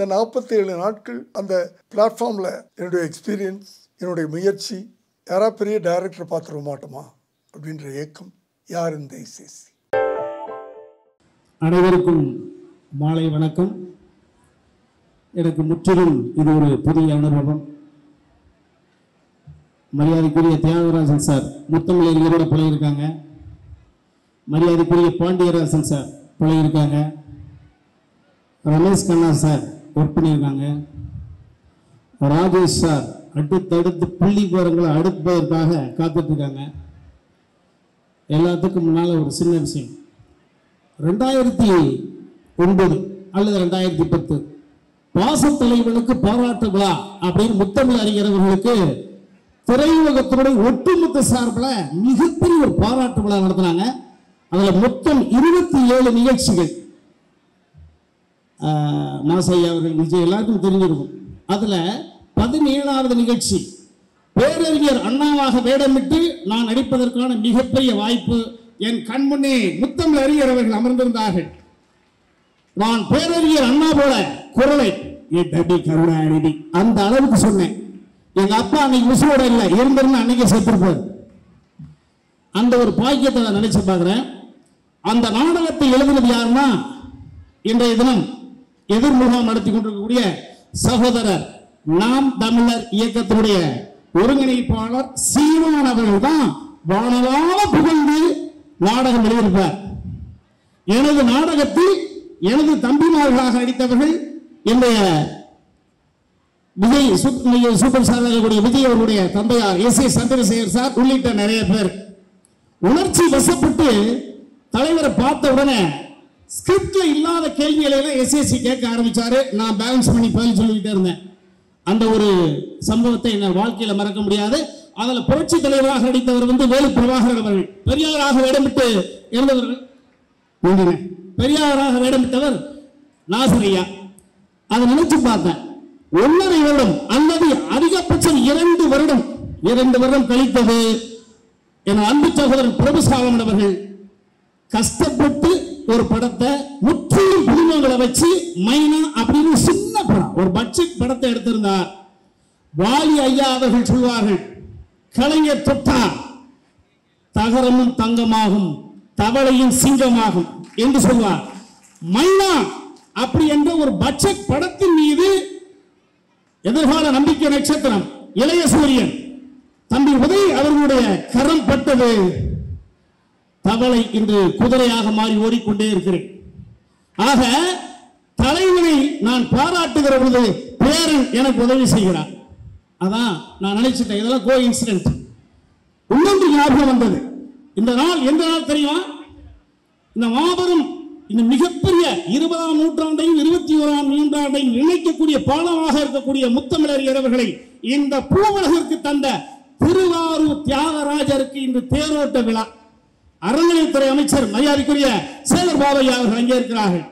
இந்த நாற்பத்தி ஏழு நாட்கள் அந்த பிளாட்ஃபார்மில் என்னுடைய எக்ஸ்பீரியன்ஸ் என்னுடைய முயற்சி யாரா பெரிய டைரக்டர் பார்த்துட மாட்டோமா அப்படின்ற ஏக்கம் யார் இந்த ஐசிசி அனைவருக்கும் மாலை வணக்கம் எனக்கு முற்றிலும் இது ஒரு புதிய அனுபவம் மரியாதைக்குரிய தியாகராஜன் சார் முத்தமிழர்களோட பழகிருக்காங்க மரியாதைக்குரிய பாண்டியராஜன் சார் பழகிருக்காங்க ரமேஷ் கண்ணா சார் ஒர்க் பண்ணியிருக்காங்க ராஜேஷ் சார் அடுத்தடுத்து புள்ளி விவரங்களை அடுப்பதற்காக காத்துட்டு இருக்காங்க எல்லாத்துக்கும் முன்னால் ஒரு சின்ன விஷயம் ரெண்டாயிரத்தி ஒன்பது அல்லது ரெண்டாயிரத்தி பத்து பாசத்தலைவனுக்கு பாராட்டு விழா அப்படின்னு முத்தமிழ் அறிஞரவர்களுக்கு திரையுலகத்தினுடைய ஒட்டுமொத்த சார்பில் மிகப்பெரிய ஒரு பாராட்டு விழா நடத்தினாங்க அதில் மொத்தம் இருபத்தி ஏழு நிகழ்ச்சிகள் ஆஹ், மாசையா அவர்கள் விஜய் எல்லாருக்கும் தெரிஞ்சிருக்கும் அதில் பதினேழாவது நிகழ்ச்சி பேரறிஞர் அண்ணாவாக வேடமிட்டு நான் நடிப்பதற்கான மிகப்பெரிய வாய்ப்பு என் கண்முன்னே முத்தமிழ் அறிஞர் அவர்கள் அமர்ந்திருந்தார்கள் நான் பேரறிஞர் அண்ணா போல குரலை "ஏ தம்பி கருணாநிதி அந்த அளவுக்கு சொன்னேன் எங்க அப்பா அன்னைக்கு உசுரோட இல்லை இருந்திருந்து அன்னைக்கு செத்துருப்பார் அந்த ஒரு பாக்கியத்தை நான் நினைச்சு பார்க்கிறேன் அந்த நாடகத்தை எழுதினது யாருன்னா இன்றைய தினம் எதிர்முகாம் நடத்தி கொண்டிருக்கக்கூடிய சகோதரர் நாம் தமிழர் இயக்கத்தினுடைய ஒருங்கிணைப்பாளர் சீமான் அவர்கள் தான் வானலால புகழ்ந்து நாடகம் எழுதியிருப்பார் எனது நாடகத்தில் எனது தம்பிமார்களாக நடித்தவர்கள் என்னுடைய விஜய் சூப்- சூப்பர் ஸ்டார் இருக்கக்கூடிய விஜய் அவர்களுடைய தந்தையார் எஸ் ஏ சந்திரசேகர் சார் உள்ளிட்ட நிறைய பேர் உணர்ச்சி வசப்பட்டு தலைவரை பார்த்த உடனே ஸ்கிரிப்ட்ல இல்லாத கேள்விகளை எல்லாம் எஸ்எஸ்சி கேட்க ஆரம்பிச்சாரு நான் பேலன்ஸ் பண்ணி பதில் சொல்லிக்கிட்டே இருந்தேன் அந்த ஒரு சம்பவத்தை என் வாழ்க்கையில மறக்க முடியாது அதுல புரட்சி தலைவராக நடித்தவர் வந்து வேலு பிரபாகரன் அவர்கள் பெரியாராக வேடமிட்டு இருந்தவர்கள் நன்றிண்ணே. பெரியாராக வேடமிட்டவர் நாசர் ஐயா அதை நினைச்சு பார்த்தேன் ஒன்றரை வருடம் அல்லது அதிகபட்சம் இரண்டு வருடம் இரண்டு வருடம் கழித்தது என் அன்பு சகோதரன் பிரபுசாலமன் அவர்கள் கஷ்டப்பட்டு ஒரு படத்தை முற்றிலும் புதுமுகங்களை வச்சு மைனா அப்படின்னு சின்ன படம் ஒரு பட்ஜெட் படத்தை எடுத்திருந்தார் வாலி ஐயா அவர்கள் சொல்வார்கள் கலைஞர் தொட்டார் தகரமும் தங்கமாகும் தவளையும் சிங்கமாகும் என்று சொல்வார் மைனா அப்படி என்ற ஒரு பட்ஜெட் படத்தின் மீது எதிர்கால நம்பிக்கை நட்சத்திரம் இளைய சூரியன் தம்பி உதய் அவர்களுடைய கரம் பட்டது தவளை இன்று குதிரையாக மாறி ஓடிக்கொண்டே இருக்கிறேன் ஆக தலைவனை நான் பாராட்டுகிற பொழுது பேரன் எனக்கு உதவி செய்கிறார் அதான் நான் நினைச்சிட்டேன் இதெல்லாம் கோ இன்சிடென்ட் இன்னொன்று ஞாபகம் வந்தது இந்த நாள் எந்த நாள் தெரியுமா இந்த மாபெரும் இந்த மிகப்பெரிய இருபதாம் நூற்றாண்டையும் இருபத்தி ஓராம் நூற்றாண்டையும் இணைக்கக்கூடிய பாலமாக இருக்கக்கூடிய முத்தமிழர் அவர்களை இந்த பூவுலகிற்கு தந்த திருவாரூர் தியாகராஜருக்கு இன்று தேரோட்ட விழா அறநிலையத்துறை அமைச்சர் மரியாதைக்குரிய சேகர் பாபையா அவர்கள் அங்கே இருக்கிறார்கள்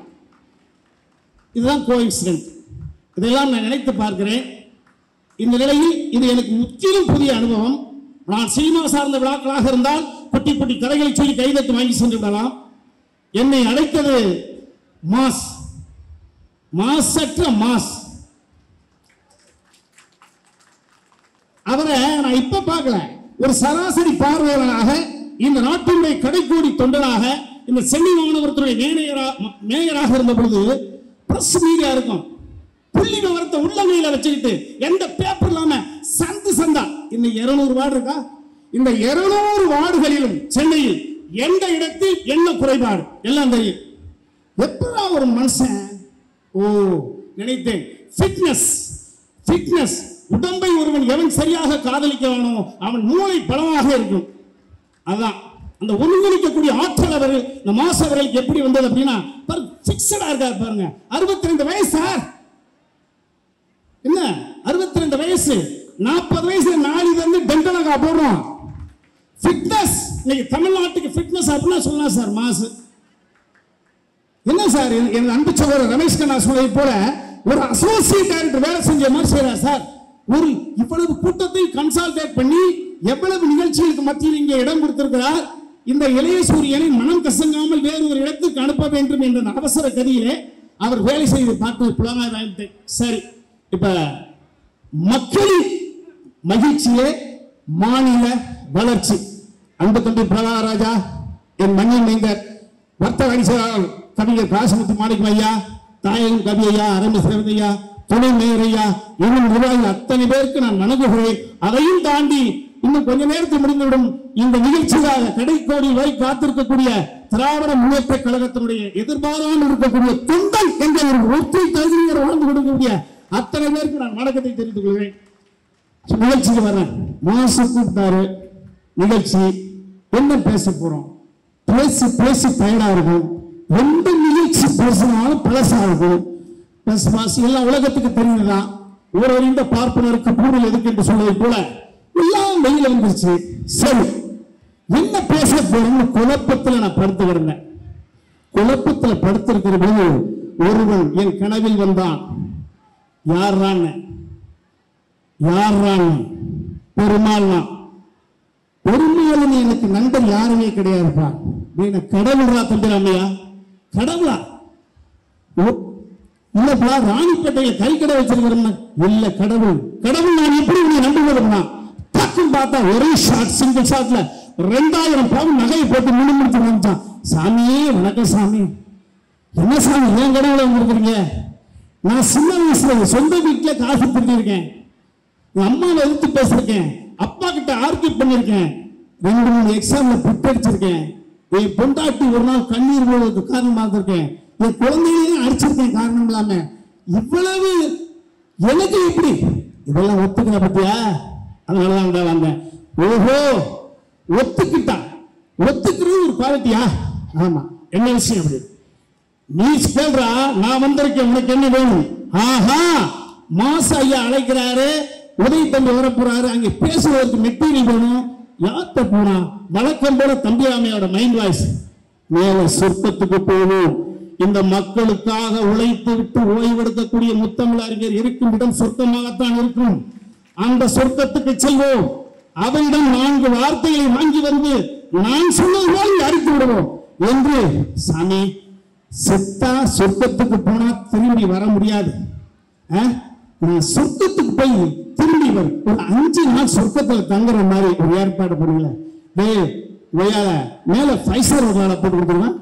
இதுதான் கோயின்சிடென்ட் இதெல்லாம் நான் நினைத்து பார்க்கிறேன் இந்த நிலையில் இது எனக்கு முற்றிலும் புதிய அனுபவம் நான் சினிமா சார்ந்த விழாக்களாக இருந்தால் குட்டி குட்டி கதைகளை சொல்லி கைதட்டு வாங்கி சென்று விடலாம் என்னை அழைத்தது மாஸ் மாசற்ற மாஸ் அவரை நான் இப்ப பார்க்கல ஒரு சராசரி பார்வையாளராக இந்த நாட்டினுடைய கடைக்கோடி தொண்டராக இந்த சென்னை மாநகரத்துடைய மேயரா- மேயராக இருந்த பொழுது பிரஸ் மீடியா இருக்கும் புள்ளி விவரத்தை உள்ளங்கையில வச்சுக்கிட்டு எந்த பேப்பர் இல்லாம சந்து சந்தா இன்னைக்கு இருநூறு வார்டு இருக்கா இந்த இருநூறு வார்டுகளிலும் சென்னையில் எந்த இடத்தில் என்ன குறைபாடு எல்லாம் தெரியும் எப்படா ஒரு மனுஷன் ஓ நினைத்தேன் ஃபிட்னஸ் ஃபிட்னஸ் உடம்பை ஒருவன் எவன் சரியாக காதலிக்கிறானோ அவன் மூளை பலமாக இருக்கும் அதான் அந்த ஒருங்கிணைக்கக்கூடிய ஆற்றல் அவர்கள் இந்த மாச அவர்களுக்கு எப்படி வந்தது அப்படின்னா ஃபிக்ஸடா இருக்காரு பாருங்க அறுபத்தி ரெண்டு வயசு சார் என்ன அறுபத்தி ரெண்டு வயசு நாற்பது வயசுல நாளைக்கு வந்து டென்டனகா போடுறோம் ஃபிட்னஸ் இன்னைக்கு தமிழ்நாட்டுக்கு ஃபிட்னஸ் அப்படின்னா சொல்லலாம் சார் மாசு என்ன சார் என் என் அன்பு சகோதரர் ரமேஷ் கண்ணா சொன்னதை போல ஒரு அசோசியேட் டைரக்டர் வேலை செஞ்ச மாதிரி செய்யறார் சார் ஒரு இவ்வளவு கூட்டத்தை கன்சால்டேட் பண்ணி எவ்வளவு நிகழ்ச்சிகளுக்கு மத்தியில் இங்கே இடம் கொடுத்திருக்கிறார் இந்த இளைய சூரியனை மனம் கசங்காமல் வேறு ஒரு இடத்துக்கு அனுப்ப வேண்டும் என்ற அவசர கதியிலே அவர் வேலை செய்து பார்த்து புலனாய் வாங்கிட்டு சரி இப்ப மக்களின் மகிழ்ச்சியே மாநில வளர்ச்சி அன்பு தம்பி பிரகாராஜா என் மண்ணின் மைந்தர் வர்த்தக அணிசரால் கவிஞர் காசிமுத்து மாணிக்கம் ஐயா தாயகம் கவி ஐயா அரம்பு சிறந்த ஐயா துணை மேயர் ஐயா இன்னும் நிர்வாகிகள் அத்தனை பேருக்கு நான் வணங்குகிறேன் அதையும் தாண்டி இன்னும் கொஞ்ச நேரத்தில் முடிந்துவிடும் இந்த நிகழ்ச்சிக்காக கடைக்கோடி வரை காத்திருக்கக்கூடிய திராவிட முன்னேற்ற கழகத்தினுடைய எதிர்பாராமல் இருக்கக்கூடிய தொண்டல் என்ற ஒரு ஒற்றை தகுதியோடு வாழ்ந்து கொடுக்கக்கூடிய அத்தனை பேருக்கு நான் வணக்கத்தை தெரிவித்துக் கொள்கிறேன் நிகழ்ச்சிக்கு வரேன் மாசு கூப்பிட்டாரு நிகழ்ச்சி என்ன பேச போறோம் பேசி பேசி டயர்டா இருக்கும் எந்த நிகழ்ச்சி பேசினாலும் பழசா இருக்கும் பிளஸ் மாசு எல்லாம் உலகத்துக்கு தெரியுதுதான் ஒரு அறிந்த பார்ப்பனருக்கு பூடல் எதுக்கு என்று சொல்வதை போல எல்லாம் வெயில் வந்துருச்சு சரி என்ன பேச போறோம்னு குழப்பத்துல நான் படுத்து கிடந்தேன் குழப்பத்துல படுத்திருக்கிற போது ஒருவன் என் கனவில் வந்தான் யார்றான்னு யார்றான் பெருமாள் பெருமாள் எனக்கு நண்பர் யாருமே கிடையாதுப்பா நீங்க கடவுளா தம்பிராமையா கடவுளா ஓ, இல்லப்பா ராணிப்பேட்டையில கறிக்கடை வச்சிருக்கிறோம் இல்ல கடவுள் கடவுள் நான் எப்படி உன்னை நம்புவதுன்னா டக்குன்னு பார்த்தா ஒரே ஷாட் சிங்கிள் ஷாட்ல ரெண்டாயிரம் பவுன் நகையை போட்டு முன்னு முடிச்சு வந்துச்சான் சாமியே வணக்கம் சாமி என்ன சாமி ஏன் கடவுளை வந்திருக்கிறீங்க நான் சின்ன வயசுல என் சொந்த வீட்டுல காசு திருடியிருக்கேன் என் அம்மாவை எதிர்த்து பேசியிருக்கேன் அப்பா கிட்ட ஆர்கியூ பண்ணியிருக்கேன் ரெண்டு மூணு எக்ஸாம்ல புட் அடிச்சிருக்கேன் என் பொண்டாட்டி ஒரு நாள் கண்ணீர் விழுவதற்கு காரணமாக இருக்கேன் என் குழந்தைகளையும் அடிச்சிருக்கேன் காரணம் இல்லாம இவ்வளவு எனக்கு இப்படி இதெல்லாம் ஒத்துக்கிற பத்தியா அதனாலதான் தான் வந்தேன் ஓஹோ ஒத்துக்கிட்டான் ஒத்துக்கிறது ஒரு குவாலிட்டியா ஆமா என்ன விஷயம் அப்படி நீ கேள்றா நான் வந்திருக்கேன் உனக்கு என்ன வேணும் ஆஹா மாச ஐயா அழைக்கிறாரு உதவி தம்பி வரப்போறாரு அங்க பேசுவதற்கு மெட்டீரியல் வேணும் யார்கிட்ட போனா வழக்கம் போல தம்பிராமையோட மைண்ட் வாய்ஸ் மேல சொர்க்கத்துக்கு போவோம் இந்த மக்களுக்காக உழைத்து விட்டு ஓய்வெடுக்கக்கூடிய முத்தமிழ் அறிஞர் இருக்கும் இடம் சொர்க்கமாகத்தான் இருக்கும் அந்த சொர்க்கத்துக்கு செல்வோம் அவரிடம் நான்கு வார்த்தைகளை வாங்கி வந்து நான் சொன்னது போல அறித்து விடுவோம் என்று சாமி செத்தா சொர்க்கத்துக்கு போனா திரும்பி வர முடியாது ஆ? நான் சொர்க்கத்துக்கு போய் திரும்பி வர ஒரு அஞ்சு நாள் சொர்க்கத்துல தங்குற மாதிரி ஒரு ஏற்பாடு பண்ணுங்களேன் டேய் ஒய்யால மேல ஃபைசர் ஒரு போட்டு கொடுத்துருவேன்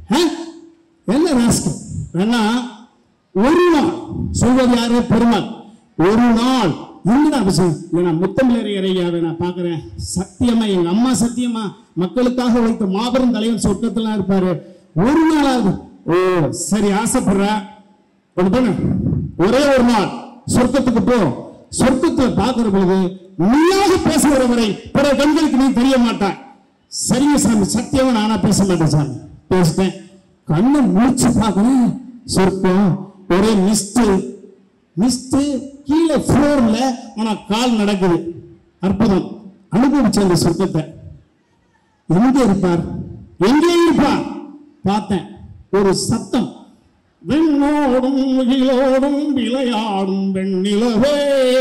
என்ன ராஸ்கல் வேணா ஒரு நாள் சொல்வது யாரு பெருமாள் ஒரு நாள் என்ன அவசியம் ஏன்னா முத்தமிழர் ஐயாவை நான் பார்க்கிறேன் சத்தியமா எங்க அம்மா சத்தியமா மக்களுக்காக உழைத்த மாபெரும் தலைவர் சொர்க்கத்துல இருப்பாரு ஒரு நாளாவது ஓ சரி ஆசைப்படுற ஒண்ணு பண்ணு ஒரே ஒரு நாள் சொர்க்கத்துக்கு போ சொர்க்கத்துல பார்க்கிற பொழுது நீயாக பேசுகிற வரை பிற கண்களுக்கு நீ தெரிய மாட்டாய் சரிங்க சாமி சத்தியமா நானா பேச மாட்டேன் சாமி பேசிட்டேன் கண்ணை முடிச்சு பார்க்கணும் சொர்க்கம் ஒரே மிஸ்ட் மிஸ்ட் கீழே ஃப்ளோர்ல ஆனா கால் நடக்குது அற்புதம் அனுபவிச்ச அந்த சொர்க்கத்தை எங்க இருப்பார் எங்கே இருப்பார் பார்த்தேன் ஒரு சத்தம் விண்ணோடும் முகிலோடும் விளையாடும் வெண்ணிலவே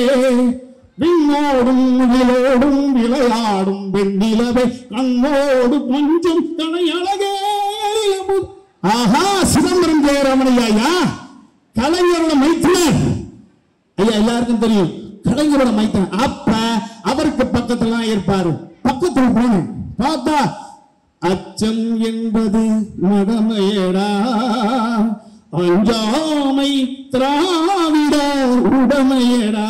விண்ணோடும் முகிலோடும் விளையாடும் வெண்ணிலவே கண்ணோடு கொஞ்சம் கனை அழகே எழிலமுது. ஆஹா சிதம்பரம் ஜெயராமன் ஐயா கலைஞரோட மைத்தினர் ஐயா எல்லாருக்கும் தெரியும் கலைஞரோட மைத்தன் அப்ப அவருக்கு பக்கத்துல தான் இருப்பாரு பக்கத்துல போனேன் பார்த்தா அச்சம் என்பது மடமையடா அஞ்சாமை திராவிட உடமையடா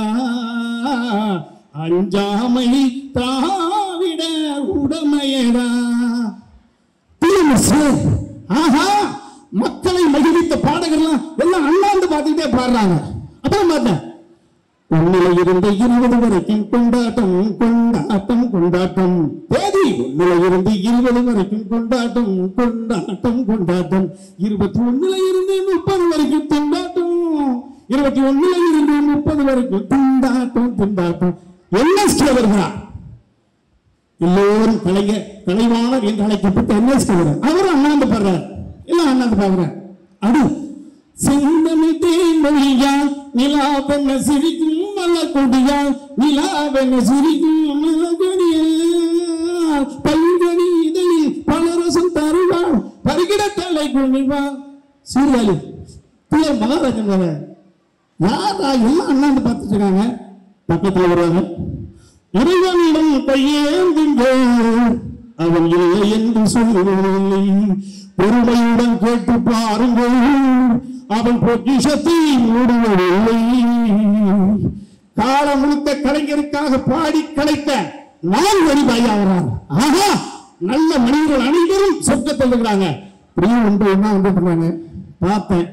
அஞ்சாமை திராவிட உடமையடா டிஎம்எஸ் ஆஹா மக்களை மகிழ்வித்த பாடகர்லாம் எல்லாம் அண்ணாந்து பார்த்துக்கிட்டே பாடுறாங்க அப்புறம் பார்த்தேன் உன்னில இருந்து இருபது வரைக்கும் கொண்டாட்டம் கொண்டாட்டம் கொண்டாட்டம் தேதி உன்னில இருந்து இருபது வரைக்கும் கொண்டாட்டம் கொண்டாட்டம் கொண்டாட்டம் இருபத்தி ஒண்ணுல இருந்து முப்பது வரைக்கும் கொண்டாட்டம் இருபத்தி ஒண்ணுல இருந்து முப்பது வரைக்கும் கொண்டாட்டம் கொண்டாட்டம் என்எஸ்கே வருகிறார் எல்லோரும் கலைஞர் கலைவாணர் என்று அழைக்கப்பட்ட என்எஸ்கே வருகிறார் அவரும் அண்ணாந்து பாடுறார் எல்லாம் அண்ணாந்து பாடுறார் அடு செந்தமிழ் தேன்மொழியால் நிலாவென சிரிக்கும் மலக்கொடியால் நிலாவென சிரிக்கும் மலக்கொடியால் பல்கனி இதழில் பலரசம் தருவாள் பருகிட தலை குனிவாள் சீர்காழி பிள்ளையார் மகாராஜன் வேற யாரா எல்லாம் அண்ணாந்து பார்த்துட்டு இருக்காங்க பக்கத்துல வருவாங்க இறைவனிடம் கையேந்துங்கள் அவன் இல்லை என்று சொல்லவில்லை பொறுமையுடன் கேட்டு பாருங்கள் அவன் பொக்கிஷத்தை மூடுவதில்லை காலம் முழுக்க கலைஞருக்காக பாடி கலைத்த நாள் வரிபாய் ஆகிறார் ஆஹா நல்ல மனிதர்கள் அனைவரும் சொர்க்கத்தில் இருக்கிறாங்க இப்படியும் ஒன்று என்ன வந்து பண்ணாங்க பார்த்தேன்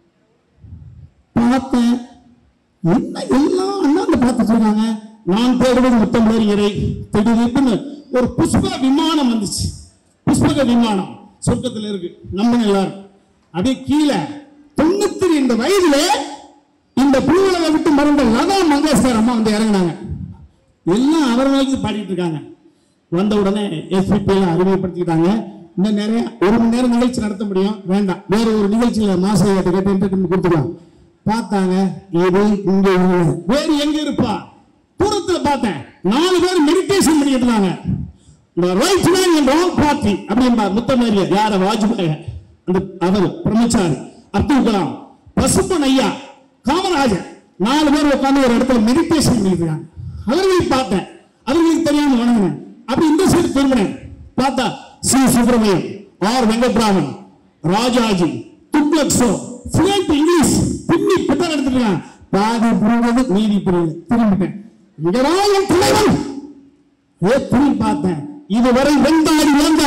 பார்த்தேன் என்ன எல்லாம் அண்ணாந்து பார்த்துட்டு இருக்காங்க நான் தேடுவது முத்தமிழறிஞரை திடீர்னு ஒரு புஷ்ப விமானம் வந்துச்சு புஷ்பக விமானம் சொர்க்கத்தில் இருக்கு நம்ம எல்லாரும் அப்படியே கீழே தொண்ணூத்தி ரெண்டு வயதுல இந்த பூவுலக விட்டு மறந்த லதா மங்கேஷ்கர் அம்மா வந்து இறங்கினாங்க எல்லாம் அவர் நோக்கி பாடிட்டு இருக்காங்க வந்த உடனே எஸ்பிபி எல்லாம் அறிமுகப்படுத்திக்கிட்டாங்க இன்னும் நிறைய ஒரு மணி நேரம் நிகழ்ச்சி நடத்த முடியும் வேண்டாம் வேற ஒரு நிகழ்ச்சியில மாசம் கேட்டு கேட்டு entertainment கொடுத்துக்கலாம் பார்த்தாங்க இது இங்க இல்லை வேறு எங்க இருப்பா தூரத்துல பார்த்தேன் நாலு பேர் மெடிடேஷன் பண்ணிட்டு இருக்காங்க இந்த ரைட் மேன் என்ற பார்ட்டி அப்படின்பா முத்தமேரிய யார வாஜ்பாய் அந்த அவர் பிரம்மச்சாரி அப்துல் கலாம் பசுப்பன் ஐயா காமராஜர் நாலு பேர் உட்கார்ந்து ஒரு இடத்துல மெடிடேஷன் பண்ணிட்டு இருக்காங்க அவர்களை பார்த்தேன் அவர்களுக்கு தெரியாம வணங்கினேன் அப்படி இந்த சைடு திரும்பினேன் பார்த்தா C Subramaniam R Venkataraman Rajaji Tughlaq show fluent English பின்னி புத்தகம் எடுத்துருக்கான் பாதி புரிவது மீதி புரியுது திரும்பிட்டேன் இங்கதான் என் தலைவன் ஏ திரும்பி பார்த்தேன் இதுவரை வெந்தாடி வந்த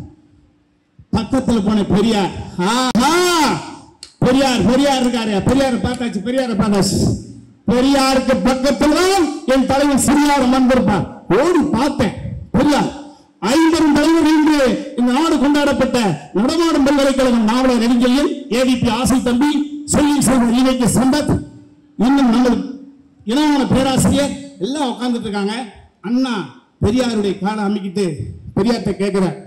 பக்கத்துல போன பெரியார் ஆஹா பெரியார் பெரியார் இருக்காரு பெரியார் பார்த்தாச்சு பெரியார பார்த்தாச்சு பெரியாருக்கு பக்கத்துல தான் என் தலைவர் சிறியார் அமர்ந்திருப்பார் ஓடி பார்த்தேன் பெரியார் ஐம்பெரும் தலைவர் இன்று இந்த நாடு கொண்டாடப்பட்ட நடமாடும் பல்கலைக்கழகம் நாவலர் நெடுஞ்செழியன் ஏவிபி ஆசை தம்பி சொல்லி செய்த ஈவைக்கு சம்பத் இன்னும் நம்ம இனமான பேராசிரியர் எல்லாம் உட்கார்ந்துட்டு இருக்காங்க அண்ணா பெரியாருடைய காலை அமைக்கிட்டு பெரியார்கிட்ட கேட்கிறார்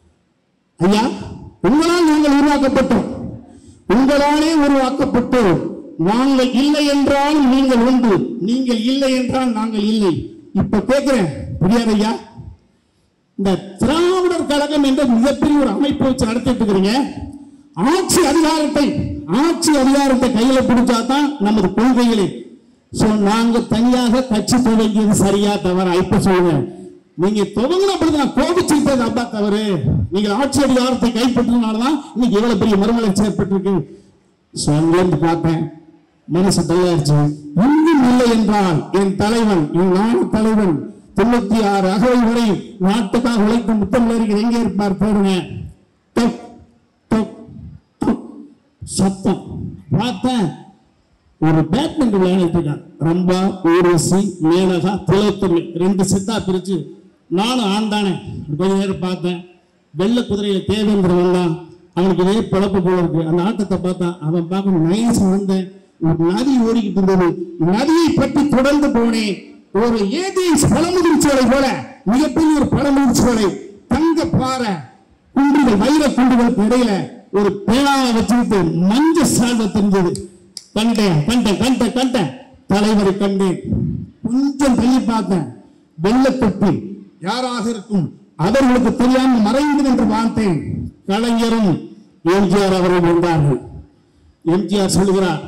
ஐயா உங்களால் நாங்கள் உருவாக்கப்பட்டோம் உங்களாலே உருவாக்கப்பட்டோம் நாங்கள் இல்லை என்றால் நீங்கள் உண்டு நீங்கள் இல்லை என்றால் நாங்கள் இல்லை இப்ப கேட்கிறேன் பெரியார் ஐயா இந்த திராவிடர் கழகம் என்ற மிகப்பெரிய ஒரு அமைப்பு வச்சு நடத்திட்டு இருக்கிறீங்க ஆட்சி அதிகாரத்தை ஆட்சி அதிகாரத்தை கையில பிடிச்சா தான் நமது கொள்கைகளே சோ நாங்க தனியாக கட்சி துவங்கியது சரியா தவறா இப்ப சொல்லுங்க நீங்க துவங்கின பொழுது நான் கோபிச்சுட்டது அப்பா தவறு நீங்கள் ஆட்சி அதிகாரத்தை கைப்பற்றினால்தான் இன்னைக்கு எவ்வளவு பெரிய மறுமலர்ச்சி ஏற்பட்டிருக்கு சோ அங்கிருந்து பார்த்தேன் மனசு தயாரிச்சு இன்னும் இல்லை என்றால் என் தலைவன் என் நாடு தலைவன் தொண்ணூத்தி ஆறு அகவை வரை நாட்டுக்காக உழைக்கும் முத்தமிழர்கள் எங்கே இருப்பார் போடுங்க டக், டக், டக். சத்தம் பார்த்தேன் ஒரு பேட்மிண்டன் விளையாடிட்டு இருக்கான் ரம்பா ஊர்வசி மேனகா திலோத்தமி ரெண்டு செட்டா பிரிச்சு நானும் ஆண் தானே கொஞ்ச நேரம் பார்த்தேன் வெள்ளை குதிரையில தேவேந்திரன் வந்தான் அவனுக்கு இதே பிழப்பு போல இருக்கு அந்த ஆட்டத்தை பார்த்தான் அவன் பார்க்க நைஸ் வந்தேன் ஒரு நதி ஓடிக்கிட்டு இருந்தது நதியை பற்றி தொடர்ந்து போனேன் ஒரு ஏதேன்ஸ் பழமுதிர் சோலை போல மிகப்பெரிய ஒரு பழமுதிர் சோலை தங்க பாறை குன்றுகள் வைர குன்றுகளுக்கு இடையில ஒரு பேனாவை வச்சுக்கிட்டு மஞ்ச சால்வை தெரிஞ்சது கண்டேன் கண்டேன் கண்டேன் கண்டேன் தலைவரை கண்டேன் கொஞ்சம் தள்ளி பார்த்தேன் வெள்ளத்தொட்டி யாராக இருக்கும் அவர்களுக்கு தெரியாமல் மறைந்தது என்று பார்த்தேன் கலைஞரும் எம்ஜிஆர் அவர்கள் வந்தார்கள் எம்ஜிஆர் சொல்லுகிறார்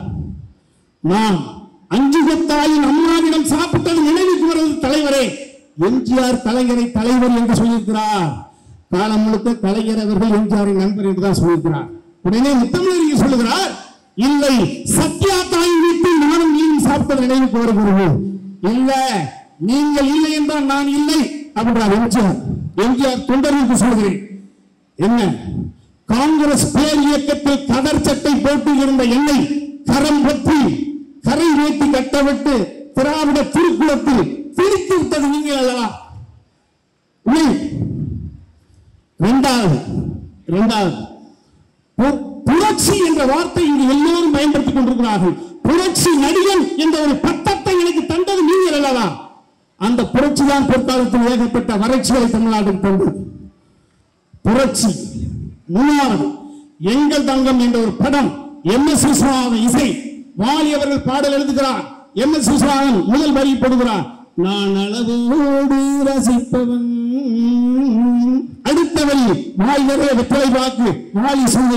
நான் அஞ்சுகத்தாயின் அம்மாவிடம் சாப்பிட்டது நினைவுக்கு வருவது தலைவரே எம்ஜிஆர் கலைஞரை தலைவர் என்று சொல்லியிருக்கிறார் காலம் முழுக்க கலைஞர் அவர்கள் எம்ஜிஆரின் நண்பர் என்று தான் சொல்லியிருக்கிறார் உடனே முத்தமிழர் சொல்லுகிறார் இல்லை சத்யா தாயின் வீட்டில் நானும் நீயும் சாப்பிட்டது நினைவுக்கு வருகிறது இல்ல நீங்கள் இல்லை என்றால் நான் இல்லை அப்படின்றார் எம்ஜிஆர் எம்ஜிஆர் தொண்டர்களுக்கு சொல்கிறேன் என்ன காங்கிரஸ் பேர் இயக்கத்தில் கதர் சட்டை போட்டு இருந்த என்னை கரம் பற்றி கரை வேட்டி கட்டவிட்டு திராவிட திருக்குளத்தில் பிரித்து விட்டது நீங்கள் அல்லவா இல்லை. இரண்டாவது இரண்டாவது பு- புரட்சி என்ற வார்த்தை இங்கு எல்லோரும் பயன்படுத்திக் கொண்டிருக்கிறார்கள் புரட்சி நடிகன் என்ற ஒரு பட்டத்தை எனக்கு தந்தது நீங்கள் அல்லவா அந்த புரட்சி தான் பிற்காலத்தில் ஏகப்பட்ட வறட்சிகளை தமிழ்நாட்டில் தந்தது புரட்சி மூணாவது எங்கள் தங்கம் என்ற ஒரு படம் எம் எஸ் விஸ்வநாதன் இசை வாலி அவர்கள் பாடல் எழுதுகிறார் எம் எஸ் விஸ்வநாதன் முதல் வரி போடுகிறார் நான் அளவோடு ரசிப்பவன் அடுத்த வரி வாய் நிறைய வெத்தலை வாக்கு வாலி சொன்னது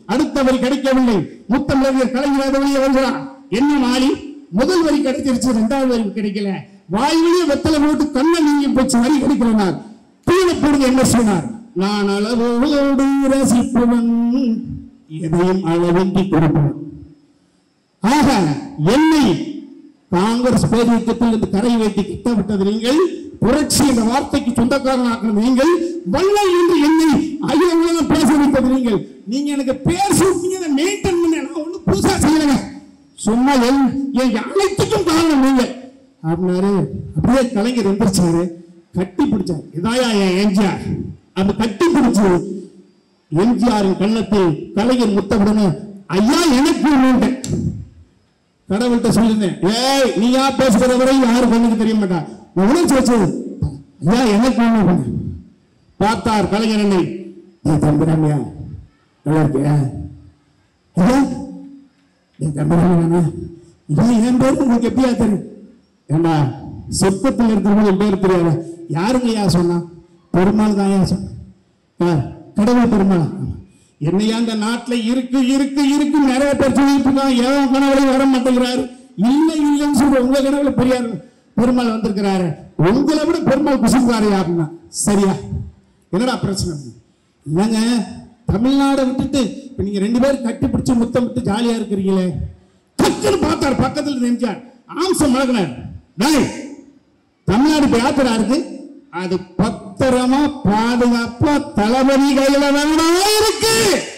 அடுத்த வரி கிடைக்கவில்லை முத்தமிழர் கலைஞர் வெளியே வருகிறார் என்ன மாறி முதல் வரி கிடைச்சிருச்சு ரெண்டாவது வரி கிடைக்கல வாயிலே வெத்தலை போட்டு கண்ணை நீங்கி போச்சு வரி கிடைக்கலனார் கீழே போடுங்க என்ன சொன்னார் நான் அளவோடு ரசிப்பவன் எதையும் அளவின்றி கொடுப்பவன் ஆக என்னை காங்கிரஸ் பேரியக்கத்தில் இருந்து கரை வைத்து திட்டமிட்டது நீங்கள் புரட்சி என்ற வார்த்தைக்கு சொந்தக்காரனாக்குறது நீங்கள் வள்ளல் என்று என்னை ஐயோ உலகம் பேச வைத்தது நீங்கள் நீங்க எனக்கு பேர் சூட்டிங்க மெயின்டைன் பண்ண நான் ஒன்றும் புதுசா செய்யலைங்க சும்மா என் என் அனைத்துக்கும் காரணம் நீங்க அப்படின்னாரு அப்படியே கலைஞர் எந்திரிச்சாரு கட்டி பிடிச்சார் இதாயா என் எம்ஜிஆர் அப்படி கட்டி பிடிச்சு எம்ஜிஆரின் கன்னத்தில் கலைஞர் முத்தமிடன ஐயா எனக்கு ஒண்ணுண்டேன் கடவுள்கிட்ட சொல்லியிருந்தேன் ஏய் நீயா பேசுகிற வரை யாரும் கண்ணுக்கு தெரிய மாட்டா நான் உணர்ச்சி வச்சது ஐயா எனக்கு ஒண்ணு பண்ணு பார்த்தார் கலைஞர் என்னை ஏய் தம்பிராமியா நல்லா இருக்கியா ஐயா என் தம்பிராமியா ஐயா என் பேர் உங்களுக்கு எப்படியா தெரியும் ஏண்டா சொப்பத்தில் இருக்கிறவங்க என் பேர் தெரியாத யாருங்க ஐயா சொன்னா பெருமாள் தான் ஐயா சொன்னா யார் கடவுள் பெருமாள் என்னையா அந்த நாட்டுல இருக்கு இருக்கு இருக்கு நிறைய பேர் சொல்லிட்டு இருக்கான் ஏன் கனவுல வர மாட்டேங்கிறாரு இல்லை இல்லைன்னு சொல்ற உங்க கனவுல பெரியார் பெருமாள் வந்திருக்கிறாரு உங்களை விட பெருமாள் குசுங்காரு அப்படின்னா சரியா என்னடா பிரச்சனை இல்லைங்க தமிழ்நாடை விட்டுட்டு இப்ப நீங்க ரெண்டு பேரும் கட்டி பிடிச்சு முத்தம் விட்டு ஜாலியா இருக்கிறீங்களே டக்குன்னு பார்த்தார் பக்கத்துல இருந்து எம்ஜிஆர் ஆம்சம் மழகினார் டேய் தமிழ்நாடு இப்ப யாத்திரா இருக்கு அது பத்திரமா பாதுகாப்பா தளபதி கையில வேணா இருக்கு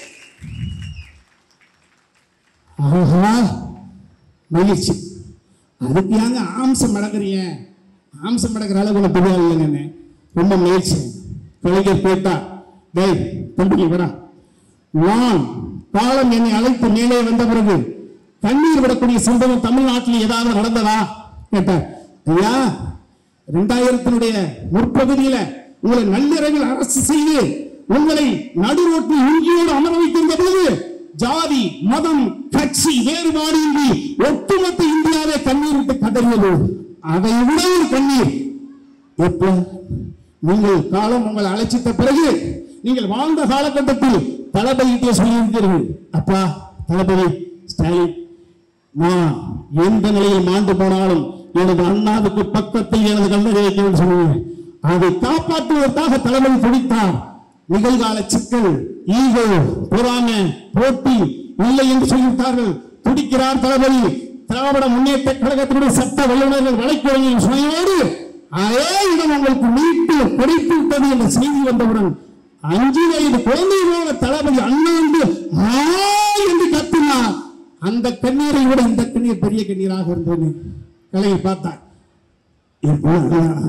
ஆஹா மகிழ்ச்சி அதுக்கு ஏங்க ஆம்சம் மடக்குறீங்க ஆம்சம் மடக்கிற அளவுக்கு நான் பெரிய இல்லைங்க ரொம்ப மகிழ்ச்சி கலைஞர் கேட்டா டேய் தம்பி வரா நான் காலம் என்னை அழைத்து மேலே வந்த பிறகு கண்ணீர் விடக்கூடிய சம்பவம் தமிழ்நாட்டில் ஏதாவது நடந்ததா கேட்டார் ஐயா இரண்டாயிரத்தினுடைய முற்பகுதியில உங்களை நள்ளிரவில் அரசு செய்து உங்களை நடு ரோட்டில் உறுதியோடு அமர வைத்திருந்த பொழுது ஜாதி மதம் கட்சி வேறுபாடு இன்றி ஒட்டுமொத்த இந்தியாவே கண்ணீர் விட்டு கதறியது அதை விட ஒரு கண்ணீர் எப்ப நீங்கள் காலம் உங்களை அழைச்சிட்ட பிறகு நீங்கள் வாழ்ந்த காலகட்டத்தில் தளபதியிட்டே சொல்லியிருந்தீர்கள் அப்பா தளபதி ஸ்டாலின் நான் எந்த நிலையில் மாண்டு போனாலும் எனது அண்ணாவுக்கு பக்கத்தில் எனது கண்ணரை வைக்க வேண்டும் சொல்லுவேன் அதை காப்பாற்றுவதற்காக தலைமை துடித்தார் நிகழ்கால சிக்கல் ஈகோ பொறாமை போட்டி இல்லை என்று சொல்லிவிட்டார்கள் துடிக்கிறார் தளபதி திராவிட முன்னேற்ற கழகத்தினுடைய சட்ட வல்லுநர்கள் வழக்குரையின் சுமையோடு அதே இடம் உங்களுக்கு மீட்டு கிடைத்து விட்டது என்ற செய்தி வந்தவுடன் அஞ்சு வயது குழந்தைகளோட தளபதி அண்ணா என்று ஆ என்று கத்தினார் அந்த கண்ணீரை விட இந்த கண்ணீர் பெரிய கண்ணீராக இருந்தது கலையை பார்த்தார் என் புள்ள அழுதானா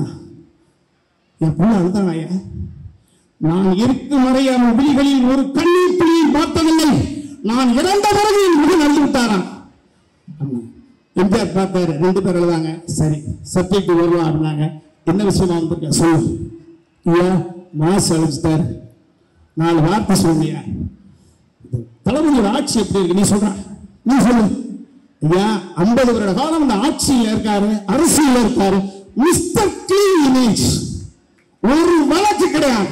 என் புள்ள அழுதானாயா நான் இருக்கும் வரை அவன் விழிகளில் ஒரு கண்ணீர் துளியை பார்த்ததில்லை நான் இறந்த பிறகு என் முகம் அழுது விட்டாராம் ஆமா. எம்ஜிஆர் பார்த்தாரு ரெண்டு பேர் எழுதாங்க சரி சப்ஜெக்ட் வருவான் அப்படின்னாங்க என்ன விஷயமா வந்திருக்க சொல்லு ஐயா மாசு அழிச்சிட்டாரு நாலு வார்த்தை சொல்லியா தளபதியோட ஆட்சி எப்படி இருக்கு நீ சொல்ற நீ சொல்லு ஐயா ஐம்பது வருட காலம் இந்த ஆட்சியில் இருக்காரு அரசியல் இருக்காரு மிஸ்டர் கிளீன் இமேஜ் ஒரு வழக்கு கிடையாது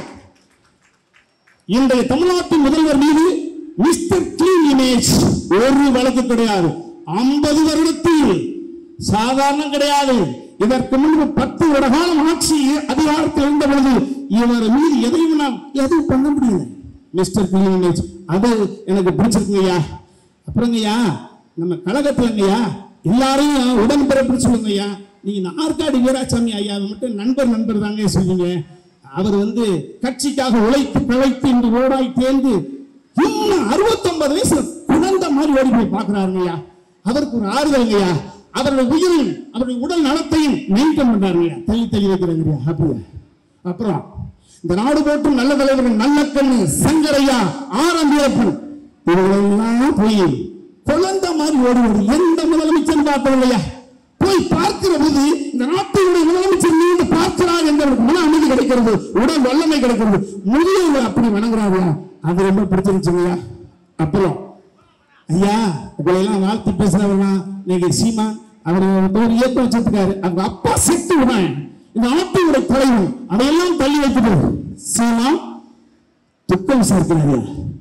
இன்றைய தமிழ்நாட்டின் முதல்வர் மீது மிஸ்டர் கிளீன் இமேஜ் ஒரு வழக்கு கிடையாது ஐம்பது வருடத்தில் சாதாரணம் கிடையாது இதற்கு முன்பு பத்து வருட காலம் ஆட்சி அதிகாரத்தில் இருந்த பொழுது இவர் மீது எதையும் நாம் எதுவும் பண்ண முடியல மிஸ்டர் கிளீன் இமேஜ் அது எனக்கு பிடிச்சிருக்குங்கய்யா அப்புறங்கய்யா நம்ம கழகத்துலங்கய்யா எல்லாரையும் உடன்பிறப்புன்னு சொல்லுங்கய்யா நீங்க நாற்காடி வீராசாமி ஐயா மட்டும் நண்பர் நண்பர் தாங்க சொல்லுங்க அவர் வந்து கட்சிக்காக உழைத்து பிழைத்து இன்று ஓடாய் தேர்ந்து இன்னும் அறுபத்தொன்பது வயசுல குழந்தை மாதிரி ஓடி போய் பாக்குறாருங்கய்யா அவருக்கு ஒரு ஆறுதல்ங்கய்யா அவருடைய உயிரையும் அவருடைய உடல் நலத்தையும் மெயின்டைன் பண்றாருங்கய்யா தள்ளி தள்ளி வைக்கிறாங்கய்யா ஹாப்பியா அப்புறம் இந்த நாடு போட்டும் நல்ல தலைவர்கள் நல்ல கண்ணு சங்கரையா ஆரம்பியப்பன் இவங்களெல்லாம் போய் குழந்தை மாதிரி ஓடி ஓடி எந்த முதலமைச்சர் பார்த்ததில்லையா போய் பார்க்கிற போது இந்த நாட்டினுடைய முதலமைச்சர் நீண்டு பார்க்கிறார் என்ற ஒரு மன அமைதி கிடைக்கிறது உடல் வல்லமை கிடைக்கிறது முதியவர்கள் அப்படி வணங்குறாங்க அது ரொம்ப பிடிச்சிருச்சுங்கய்யா அப்புறம் ஐயா இவங்களெல்லாம் வாழ்த்து பேசுறவங்க இன்னைக்கு சீமா அவர் ஒரு இயக்கம் வச்சிருக்காரு அவங்க அப்பா செத்து விடான் இந்த நாட்டினுடைய தலைவன் அதையெல்லாம் தள்ளி வைக்கிறது சீமா துக்கம் விசாரிக்கிறாரு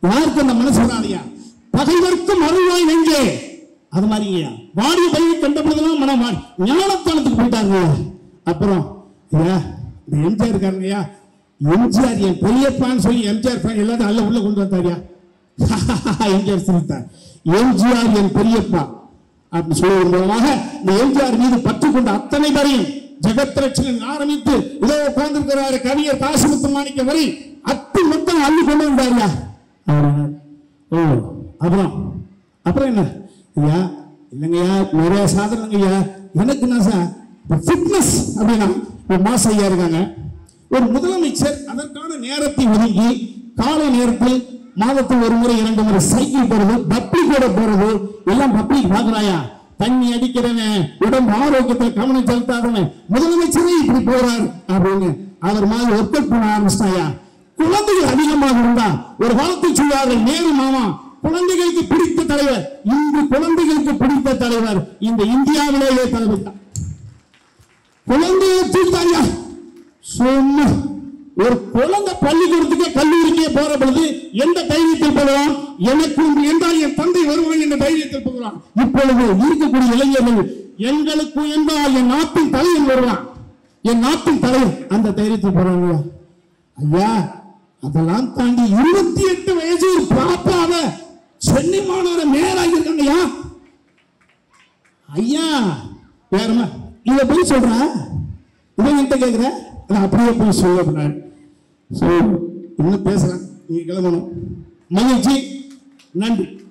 யாருக்கு அந்த மனசு வராதையா பகைவர்க்கும் அருள்வாய் நெஞ்சே அது மாதிரிங்கய்யா வாடிய பயிரை கண்ட பொழுதெல்லாம் மனம் மாறி ஞானத்தானத்துக்கு போயிட்டாங்க அப்புறம் ஐயா இந்த எம்ஜிஆர் இருக்காருங்கய்யா எம்ஜிஆர் என் பெரியப்பான்னு சொல்லி எம்ஜிஆர் ஃபேன் எல்லாத்தையும் அல்ல உள்ள கொண்டு வந்தாரியா எம்ஜிஆர் சிரித்தார் எம்ஜிஆர் என் பெரியப்பா அப்படின்னு சொல்வதன் மூலமாக இந்த எம்ஜிஆர் மீது பற்று கொண்ட அத்தனை பேரையும் ஜெகத் ரட்சகன் ஆரம்பித்து இதோ உட்கார்ந்திருக்கிறாரு கவிஞர் காசுமுத்து மாணிக்க வரை அத்தி மொத்தம் அள்ளி கொண்டு வந்தாரியா அப்படின்னாரு. ஓ அப்புறம் அப்புறம் என்ன ஐயா இல்லைங்கய்யா நிறைய சாதனைங்க ஐயா எனக்கு என்ன சார் ஃபிட்னஸ் அப்படின்னா ஒரு மாசம் ஐயா இருக்காங்க ஒரு முதலமைச்சர் அதற்கான நேரத்தை ஒதுக்கி காலை நேரத்தில் மாதத்தில் ஒரு முறை இரண்டு முறை சைக்கிள் போறது பப்ளிக்கோட போறது எல்லாம் பப்ளிக் பாக்குறாயா தண்ணி அடிக்கிறவன் உடம்பு ஆரோக்கியத்தில் கவனம் செலுத்தாதவன் முதலமைச்சரே இப்படி போறார் அப்படின்னு அவர் மாதிரி ஒர்க் அவுட் பண்ண ஆரம்பிச்சிட்டாயா குழந்தைகள் அதிகமாக இருந்தா ஒரு காலத்தில் சொல்வார்கள் நேரு மாமா குழந்தைகளுக்கு பிடித்த தலைவர் இன்று குழந்தைகளுக்கு பிடித்த தலைவர் இந்த இந்தியாவிலேயே தலைவர் தான் குழந்தையை தூத்தாயா சும்மா ஒரு குழந்தை பள்ளிக்கூடத்துக்கே கல்லூரிக்கே போற பொழுது எந்த தைரியத்தில் போகிறான் எனக்கு ஒன்று என்றால் என் தந்தை வருவான் என்ற தைரியத்தில் போகிறான் இப்பொழுது இருக்கக்கூடிய இளைஞர்கள் எங்களுக்கு என்றால் என் நாட்டின் தலைவன் வருவான் என் நாட்டின் தலைவர் அந்த தைரியத்தில் போறாங்க ஐயா அதெல்லாம் தாண்டி இருபத்தி எட்டு வயசு ஒரு பாப்பாவ சென்னை மாநகர மேயராக இருக்காங்கய்யா ஐயா வேறமா இத போய் சொல்றேன் இதை என்கிட்ட கேட்குற நான் அப்படியே போய் சொல்ல அப்படின்னாரு ஸோ இன்னும் பேசுறேன் நீங்க கிளம்பணும் மகிழ்ச்சி நன்றி